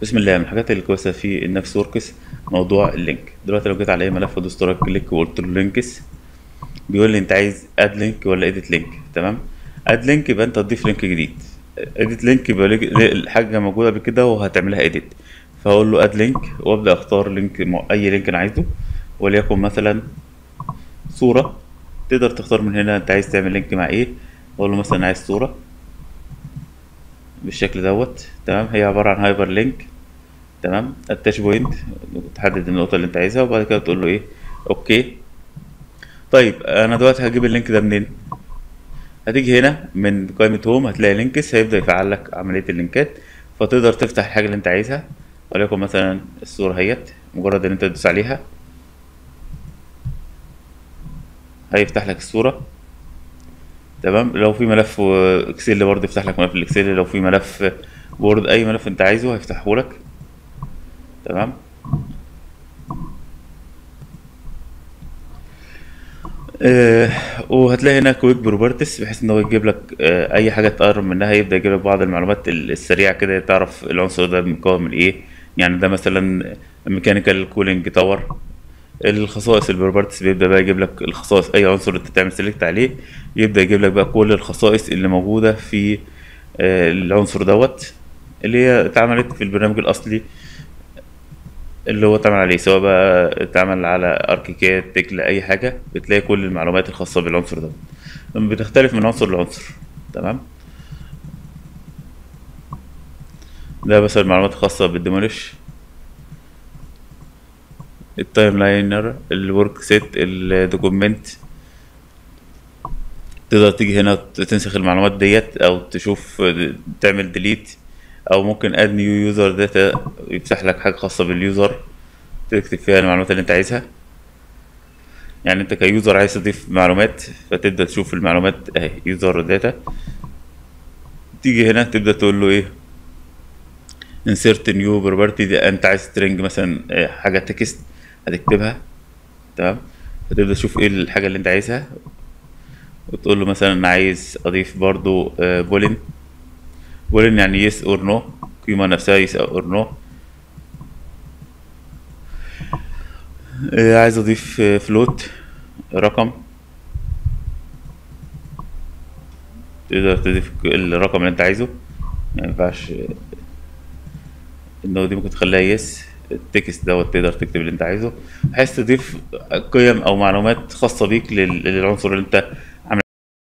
بسم الله من الحاجات الكويسه في النفس وركس موضوع اللينك دلوقتي لو جيت على اي ملف ودوست رايت كليك وقلت له لينكس بيقول لي انت عايز اد لينك ولا اديت لينك تمام اد لينك يبقى انت تضيف لينك جديد اديت لينك يبقى ليك- الحاجه موجوده قبل كده وهتعملها اديت فاقول له اد لينك وابدا اختار لينك م- اي لينك انا عايزه وليكن مثلا صوره تقدر تختار من هنا انت عايز تعمل لينك مع ايه اقول له مثلا عايز صوره بالشكل دوت تمام هي عباره عن هايبر لينك تمام التاش بوينت تحدد النقطه اللي انت عايزها وبعد كده تقول له ايه اوكي طيب انا دلوقتي هجيب اللينك ده منين هتيجي هنا من قائمه هوم هتلاقي لينكس هيبدا يفعل لك عمليه اللينكات فتقدر تفتح الحاجه اللي انت عايزها وليكن مثلا الصوره اهيت مجرد ان انت تدوس عليها هيفتح لك الصوره تمام لو في ملف اكسل برضه يفتح لك ملف الاكسل لو في ملف وورد اي ملف انت عايزه هيفتحه لك تمام آه وهتلاقي هنا كويك بروبرتس بحيث ان هو يجيب لك آه اي حاجه تقرب منها يبدا يجيب لك بعض المعلومات ال- السريعه كده تعرف العنصر ده مكون من ايه يعني ده مثلا ميكانيكال كولينج تاور الخصائص البروبرتس بيبدا بقى يجيب لك الخصائص اي عنصر انت تعمل سيلكت عليه يبدا يجيب لك بقى كل الخصائص اللي موجوده في آه العنصر دوت اللي هي اتعملت في البرنامج الاصلي اللي هو اتعمل عليه سواء بقى اتعمل على اركيكاد تكلا اي حاجه بتلاقي كل المعلومات الخاصه بالعنصر ده بتختلف من عنصر لعنصر تمام ده مثلا المعلومات الخاصه بالديموليش التايم لاينر الورك سيت الدوكيمنت تقدر تيجي هنا تنسخ المعلومات ديت او تشوف تعمل ديليت او ممكن اد نيو يوزر داتا يفتح لك حاجه خاصه باليوزر تكتب فيها المعلومات اللي انت عايزها يعني انت كيوزر عايز تضيف معلومات فتبدا تشوف المعلومات اهي يوزر داتا تيجي هنا تبدا تقول له ايه insert new property دي انت عايز ترنج مثلا آه، حاجه تكست هتكتبها تمام فتبدا تشوف ايه الحاجه اللي انت عايزها وتقول له مثلا انا عايز اضيف برضو بولين بولين يعني يس اور نو قيمه نفسها يس اور نو عايز اضيف فلوت رقم تقدر تضيف الرقم اللي انت عايزه ما ينفعش النو دي ممكن تخليها يس التكست دوت تقدر تكتب اللي انت عايزه بحيث تضيف قيم او معلومات خاصه بيك لل- للعنصر اللي انت